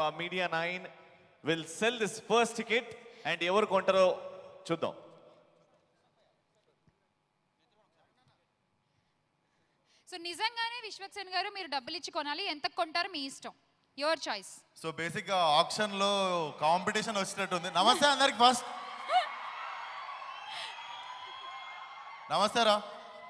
Media nine will sell this first ticket and ఎవరు కొంటారో చూద్దాం సో నిజంగానే విశ్వక్సేన్ గారు మీరు డబ్బులు ఇచ్చి కొనాలి ఎంత కొంటారో మీ ఇష్టం యువర్ చాయిస్ సో బేసిక్ గా ఆప్షన్ లో కాంపిటీషన్ వచ్చినట్టుంది నమస్తే అందరికి ఫస్ట్ నమస్తే రా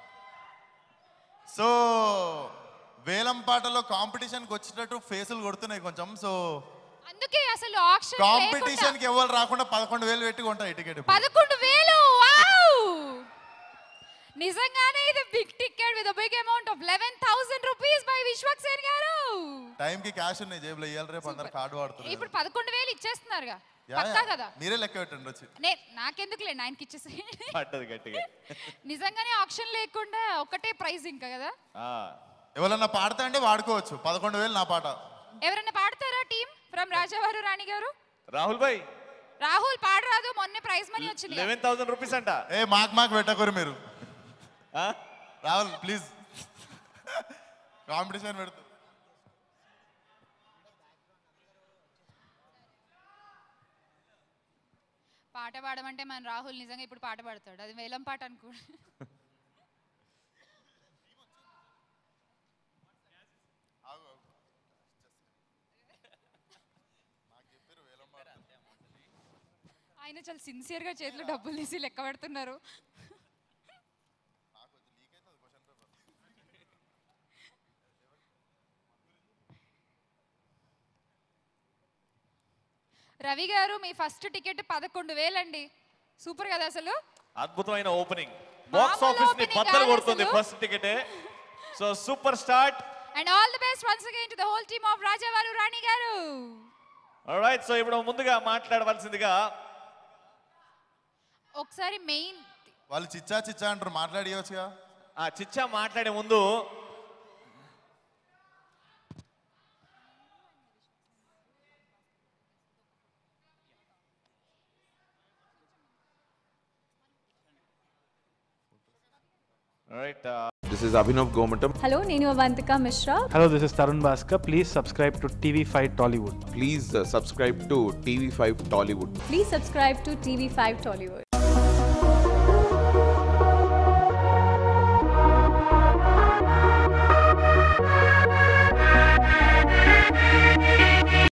సో వేలం పాటలో కాంపిటీషన్కి వచ్చినట్టు ఫేసులు కొడుతున్నాయి కొంచెం సో అందుకే అసలు ఆప్షన్ కాంపిటీషన్ కి ఎవరు రాకుండా పదకొండు వేలు పెట్టి కొంటాయి టికెట్ పదకొండు వేలు వావ్ నిజంగానే ఇది big ticket with big amount of eleven thousand rupees by Vishwaksen గారు టైం కి క్యాష్ ఉన్నాయి జేబులో ఇవ్వాలి రేపు అందరు కార్డు వాడుతున్నారు ఇప్పుడు పదకొండు వేలు ఇచ్చేస్తున్నారుగా యా, పక్కా యా. కదా మీరే లెక్క పెట్టండి వచ్చి నే నాకెందుకులే ఆయనకి ఇచ్చేసి పడ్డది గట్టిగా నిజంగానే ఆప్షన్ లేకుండా ఒకటే ప్రైస్ ఇంకా కదా ఆ, ఎవరన్నా పాడతా అంటే వాడుకోవచ్చు పదకొండు వేలు నా పాట ఎవరైనా పాడతారా టీం ఫ్రమ్ రాజావారు రాణి గారు రాహుల్ భాయ్ రాహుల్ పాడరాదు మొన్న ప్రైజ్ మనీ వచ్చింది కదా. లెవెన్ థౌసండ్ రూపీస్ అంట ఏ మాకు మాకు పెట్టకూరు మీరు ఆ? రాహుల్ ప్లీజ్ కాంపిటీషన్ పెడుతూ పాట పాడమంటే మన రాహుల్ నిజంగా ఇప్పుడు పాట పాడతాడు అది వేలం పాట అనుకో ఆయన చాలా సిన్సియర్గా చేతిలో డబ్బులు తీసి లెక్క పెడుతున్నారు రవి గారు మీ ఫస్ట్ టికెట్ పదకొండు వేలండి సూపర్ కదా అసలు అద్భుతమైన ఓపెనింగ్ బాక్స్ మామూలు ఆఫీస్ ని opening బద్దలు కాదు కొడుతుంది అసలు. ఫస్ట్ టికెటే so super start and all the best once again to the whole team of Rajavaru Rani గారు రైట్ సో ఇప్పుడు ముందుగా మాట్లాడవలసిందిగా ఒకసారి మెయిన్ వాళ్ళు చిచ్చా చిచ్చా అంటారు మాట్లాడియవచ్చుగా ఆ చిచ్చా మాట్లాడే ముందు right This is Abhinav Gomatam. Hello నేను Avantika Mishra Hello, this is Tarun Bhaskar. Please subscribe to TV5 Tollywood. Please uh, subscribe to TV5 Tollywood. Please subscribe to TV five Tollywood